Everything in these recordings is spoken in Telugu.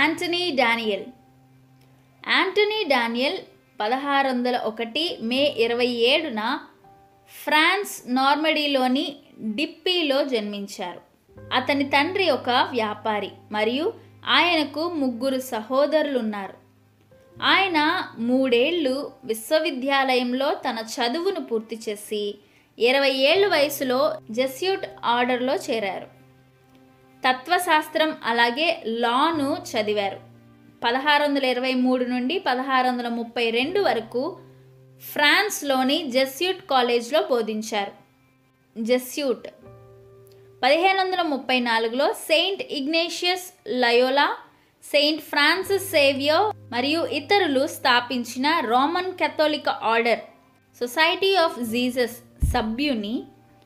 యాంటనీ డానియల్ యాంటనీ డానియల్ పదహారు వందల ఒకటి మే ఇరవై ఏడున ఫ్రాన్స్ నార్మడీలోని డిప్పీలో జన్మించారు అతని తండ్రి ఒక వ్యాపారి మరియు ఆయనకు ముగ్గురు సహోదరులు ఉన్నారు ఆయన మూడేళ్లు విశ్వవిద్యాలయంలో తన చదువును పూర్తి చేసి ఇరవై ఏళ్ళ వయసులో జెస్యూట్ ఆర్డర్లో చేరారు తత్వశాస్త్రం అలాగే లాను చదివారు పదహారు వందల ఇరవై మూడు నుండి పదహారు వందల ముప్పై రెండు వరకు ఫ్రాన్స్లోని జెస్యూట్ కాలేజ్లో బోధించారు జెస్యూట్ పదిహేను వందల ముప్పై నాలుగులో Saint Ignatius Loyola Saint Francis సేవియో మరియు ఇతరులు స్థాపించిన Roman Catholic order society of Jesus సభ్యుని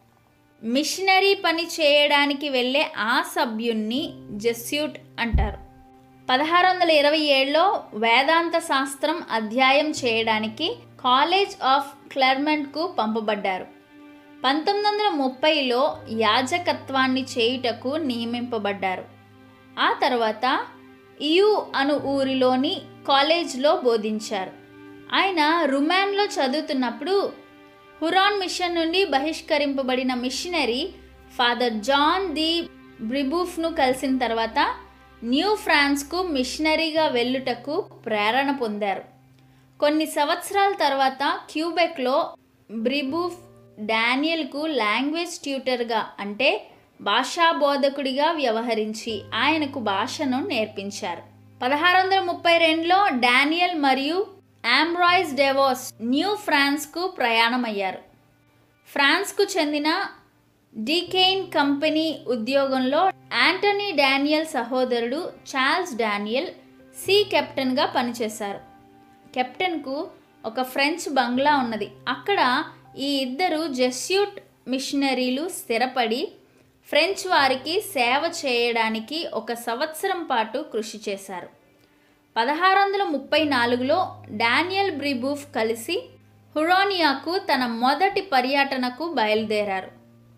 మిషనరీ పని చేయడానికి వెళ్ళే ఆ సభ్యుణ్ణి జెస్యూట్ అంటారు పదహారు వందల ఇరవై ఏడులో వేదాంత శాస్త్రం అధ్యాయం చేయడానికి కాలేజ్ ఆఫ్ క్లర్మెంట్కు పంపబడ్డారు పంతొమ్మిది వందల ముప్పైలో యాజకత్వాన్ని చేయుటకు నియమింపబడ్డారు ఆ తర్వాత ఇయు అను ఊరిలోని కాలేజ్లో బోధించారు ఆయన రుమాన్లో చదువుతున్నప్పుడు హురాన్ మిషన్ నుండి బహిష్కరింపబడిన మిషనరీ ఫాదర్ జాన్ ది బ్రిబూఫ్ను కలిసిన తర్వాత న్యూ ఫ్రాన్స్కు మిషనరీగా వెళ్ళుటకు ప్రేరణ పొందారు కొన్ని సంవత్సరాల తర్వాత క్యూబెక్లో బ్రిబూఫ్ డానియల్కు లాంగ్వేజ్ ట్యూటర్గా అంటే భాషా బోధకుడిగా వ్యవహరించి ఆయనకు భాషను నేర్పించారు పదహారు వందల ముప్పై రెండులో డానియల్ మరియు ఆమ్రాయిస్ డెవోస్ న్యూ ఫ్రాన్స్కు ప్రయాణమయ్యారు ఫ్రాన్స్కు చెందిన డీకెయిన్ కంపెనీ ఉద్యోగంలో యాంటనీ డానియల్ సహోదరుడు చార్ల్స్ డానియల్ సీ కెప్టెన్గా పనిచేశారు కెప్టెన్కు ఒక ఫ్రెంచ్ బంగ్లా ఉన్నది అక్కడ ఈ ఇద్దరు జెస్యూట్ మిషనరీలు స్థిరపడి ఫ్రెంచ్ వారికి సేవ చేయడానికి ఒక సంవత్సరం పాటు కృషి చేశారు పదహారు వందల ముప్పై నాలుగులో డానియల్ బ్రిబూఫ్ కలిసి హురానియాకు తన మొదటి పర్యటనకు బయలుదేరారు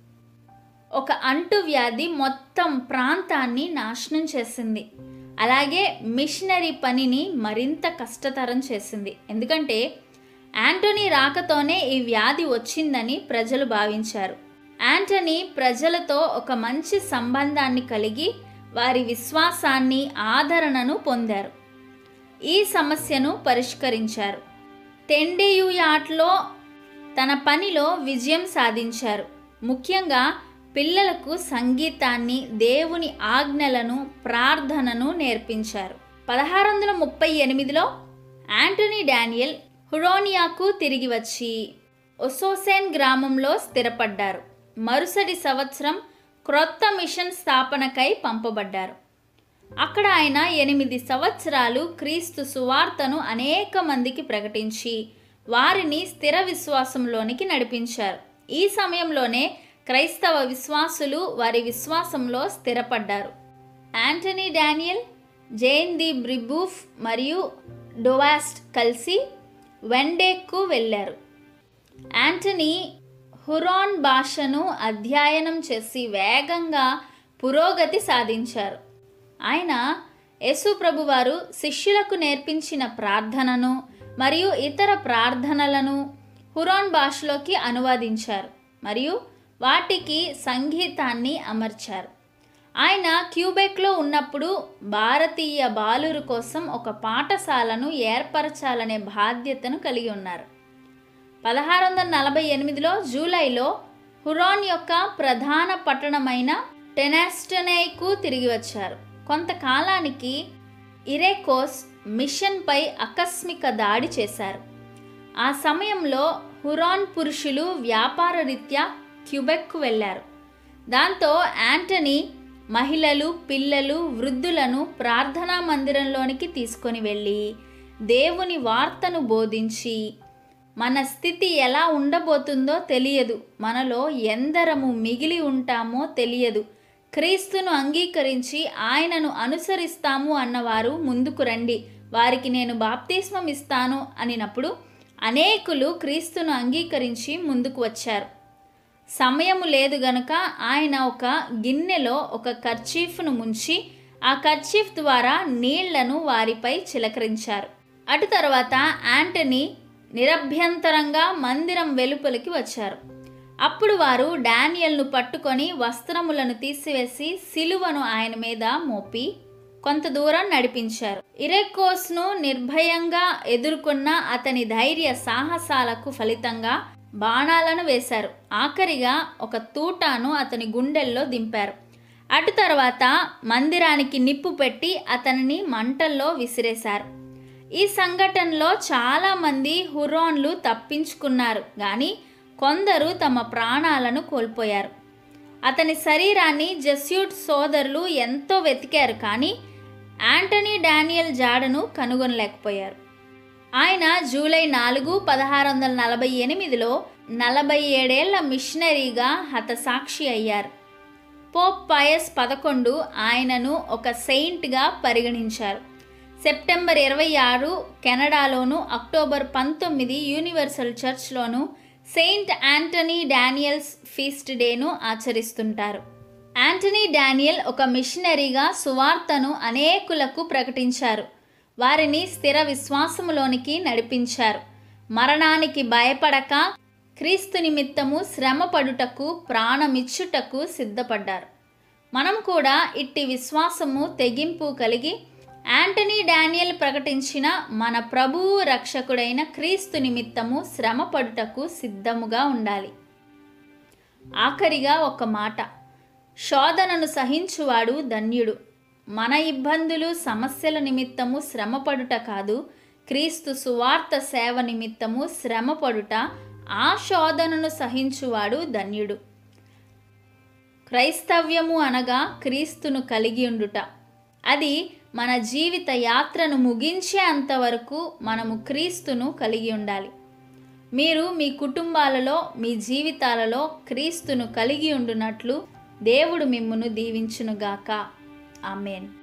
ఒక అంటువ్యాధి మొత్తం ప్రాంతాన్ని నాశనం చేసింది అలాగే మిషనరీ పనిని మరింత కష్టతరం చేసింది ఎందుకంటే యాంటనీ రాకతోనే ఈ వ్యాధి వచ్చిందని ప్రజలు భావించారు యాంటనీ ప్రజలతో ఒక మంచి సంబంధాన్ని కలిగి వారి విశ్వాసాన్ని ఆదరణను పొందారు ఈ సమస్యను పరిష్కరించారు తెండియుయాట్లో తన పనిలో విజయం సాధించారు ముఖ్యంగా పిల్లలకు సంగీతాన్ని దేవుని ఆజ్ఞలను ప్రార్థనను నేర్పించారు పదహారు వందల ముప్పై ఎనిమిదిలో యాంటనీ డానియల్ హురోనియాకు తిరిగి వచ్చి ఒసోసేన్ గ్రామంలో స్థిరపడ్డారు మరుసటి సంవత్సరం క్రొత్త మిషన్ స్థాపనకై పంపబడ్డారు అక్కడ ఆయన ఎనిమిది సంవత్సరాలు క్రీస్తు సువార్తను అనేక మందికి ప్రకటించి వారిని స్థిర విశ్వాసంలోనికి నడిపించారు ఈ సమయంలోనే క్రైస్తవ విశ్వాసులు వారి విశ్వాసంలో స్థిరపడ్డారు Antony Daniel Jean de Brebeuf మరియు డొవాస్ట్ కలిసి వెండేకు వెళ్ళారు యాంటనీ హురాన్ భాషను అధ్యయనం చేసి వేగంగా పురోగతి సాధించారు ఆయన యేసు ప్రభువారు శిష్యులకు నేర్పించిన ప్రార్థనను మరియు ఇతర ప్రార్థనలను హురాన్ భాషలోకి అనువాదించారు మరియు వాటికి సంగీతాన్ని అమర్చారు ఆయన క్యూబెక్లో ఉన్నప్పుడు భారతీయ బాలురు కోసం ఒక పాఠశాలను ఏర్పరచాలనే బాధ్యతను కలిగి ఉన్నారు పదహారు వందల నలభై ఎనిమిదిలో జూలైలో హురాన్ యొక్క ప్రధాన పట్టణమైన టెనాస్టనేకు తిరిగి వచ్చారు కొంతకాలానికి ఇరేకోస్ మిషన్పై ఆకస్మిక దాడి చేశారు ఆ సమయంలో హురాన్ పురుషులు వ్యాపార రీత్యా క్యూబెక్కు వెళ్ళారు దాంతో యాంటనీ మహిళలు పిల్లలు వృద్ధులను ప్రార్థనా మందిరంలోనికి తీసుకొని వెళ్ళి దేవుని వార్తను బోధించి మన స్థితి ఎలా ఉండబోతుందో తెలియదు మనలో ఎందరము మిగిలి ఉంటామో తెలియదు క్రీస్తును అంగీకరించి ఆయనను అనుసరిస్తాము అన్నవారు ముందుకు రండి వారికి నేను బాప్తిస్మం ఇస్తాను అనినప్పుడు అనేకులు క్రీస్తును అంగీకరించి ముందుకు వచ్చారు సమయము లేదు గనుక ఆయన ఒక గిన్నెలో ఒక కర్చీఫ్ను ముంచి ఆ కర్చీఫ్ ద్వారా నీళ్లను వారిపై చిలకరించారు అటు తర్వాత యాంటనీ నిరభ్యంతరంగా మందిరం వెలుపలికి వచ్చారు అప్పుడు వారు డానియల్ను పట్టుకొని వస్త్రములను తీసివేసి సిలువను ఆయన మీద మోపి కొంత దూరం నడిపించారు ఇరెకోస్ను నిర్భయంగా ఎదుర్కొన్న అతని ధైర్య సాహసాలకు ఫలితంగా బాణాలను వేశారు ఆఖరిగా ఒక తూటాను అతని గుండెల్లో దింపారు అటు తర్వాత మందిరానికి నిప్పు పెట్టి అతనిని మంటల్లో విసిరేశారు ఈ సంఘటనలో చాలామంది హురోన్లు తప్పించుకున్నారు కానీ కొందరు తమ ప్రాణాలను కోల్పోయారు అతని శరీరాన్ని జస్యూట్ సోదరులు ఎంతో వెతికారు కానీ యాంటనీ డానియల్ జాడను కనుగొనలేకపోయారు ఆయన జూలై నాలుగు పదహారు వందల నలభై ఎనిమిదిలో నలభై ఏడేళ్ల మిషనరీగా హతసాక్షి అయ్యారు పోప్ పయస్ పదకొండు ఆయనను ఒక సెయింట్గా పరిగణించారు సెప్టెంబర్ ఇరవై ఆరు కెనడాలోను అక్టోబర్ పంతొమ్మిది యూనివర్సల్ చర్చ్లోను సెయింట్ యాంటనీ డానియల్స్ ఫీస్ట్ డేను ఆచరిస్తుంటారు యాంటనీ డానియల్ ఒక మిషనరీగా సువార్తను అనేకులకు ప్రకటించారు వారిని స్థిర విశ్వాసములోనికి నడిపించారు మరణానికి భయపడక క్రీస్తు నిమిత్తము శ్రమపడుటకు ప్రాణమిచ్చుటకు సిద్ధపడ్డారు మనం కూడా ఇట్టి విశ్వాసము తెగింపు కలిగి యాంటనీ డానియల్ ప్రకటించిన మన ప్రభువు రక్షకుడైన క్రీస్తు నిమిత్తము శ్రమపడుటకు సిద్ధముగా ఉండాలి ఆఖరిగా ఒక మాట శోధనను సహించువాడు ధన్యుడు మన ఇబ్బందులు సమస్యల నిమిత్తము శ్రమపడుట కాదు క్రీస్తు సువార్త సేవ నిమిత్తము శ్రమపడుట ఆ శోధనను సహించువాడు ధన్యుడు క్రైస్తవ్యము అనగా క్రీస్తును కలిగి ఉండుట అది మన జీవిత యాత్రను ముగించే అంతవరకు మనము క్రీస్తును కలిగి ఉండాలి మీరు మీ కుటుంబాలలో మీ జీవితాలలో క్రీస్తును కలిగి ఉండునట్లు దేవుడు మిమ్మును దీవించునుగాక ఆమెన్